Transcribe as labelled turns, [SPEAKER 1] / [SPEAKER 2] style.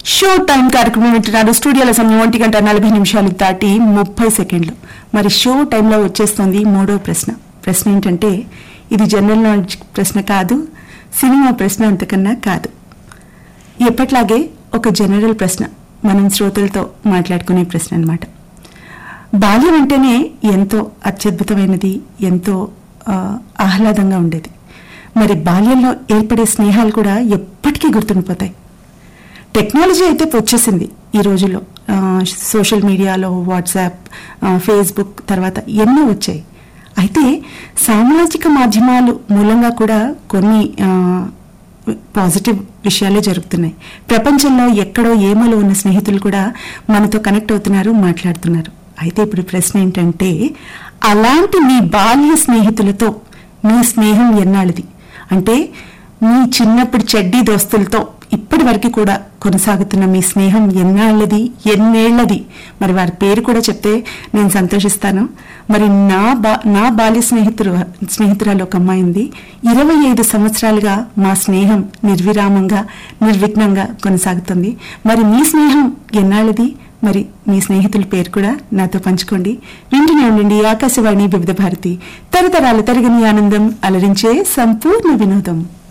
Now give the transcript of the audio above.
[SPEAKER 1] show time కార్యక్రమం వింటున్నారు స్టూడియోల సమయం ఒంటి గంట నలభై నిమిషాలు దాటి ముప్పై సెకండ్లు మరి షో టైంలో వచ్చేస్తుంది మూడో ప్రశ్న ప్రశ్న ఏంటంటే ఇది జనరల్ నాలెడ్జ్ ప్రశ్న కాదు సినిమా ప్రశ్న అంతకన్నా కాదు ఎప్పట్లాగే ఒక జనరల్ ప్రశ్న మనం శ్రోతలతో మాట్లాడుకునే ప్రశ్న అన్నమాట బాల్యం అంటేనే ఎంతో అత్యద్భుతమైనది ఎంతో ఆ, ఆహ్లాదంగా ఉండేది మరి బాల్యంలో ఏర్పడే స్నేహాలు కూడా ఎప్పటికీ గుర్తుండిపోతాయి టెక్నాలజీ అయితే వచ్చేసింది ఈ రోజుల్లో ఆ, సోషల్ మీడియాలో వాట్సాప్ ఆ, ఫేస్బుక్ తర్వాత ఎన్నో వచ్చాయి అయితే సామాజిక మాధ్యమాలు మూలంగా కూడా కొన్ని ఆ, పాజిటివ్ విషయాలే జరుగుతున్నాయి ప్రపంచంలో ఎక్కడో ఏమలో ఉన్న స్నేహితులు కూడా మనతో కనెక్ట్ అవుతున్నారు మాట్లాడుతున్నారు అయితే ఇప్పుడు ప్రశ్న ఏంటంటే అలాంటి మీ బాల్య స్నేహితులతో మీ స్నేహం ఎన్నాళ్ళది అంటే మీ చిన్నప్పుడు చెడ్డీ దోస్తులతో ఇప్పటి వరకు కూడా కొనసాగుతున్న మీ స్నేహం ఎన్నాళ్ళది ఎన్నేళ్లది మరి వారి పేరు కూడా చెప్తే నేను సంతోషిస్తాను మరి నా బా నా బాల్య స్నేహితుడు స్నేహితురాలు ఒక అమ్మాయి ఉంది ఇరవై ఐదు సంవత్సరాలుగా మా స్నేహం నిర్విరామంగా నిర్విఘ్నంగా కొనసాగుతుంది మరి మీ స్నేహం ఎన్నాళ్ళది మరి మీ స్నేహితుల పేరు కూడా నాతో పంచుకోండి వింటూనే ఉండండి ఆకాశవాణి వివిధ భారతి తరతరాలు తరగని ఆనందం అలరించే సంపూర్ణ వినోదం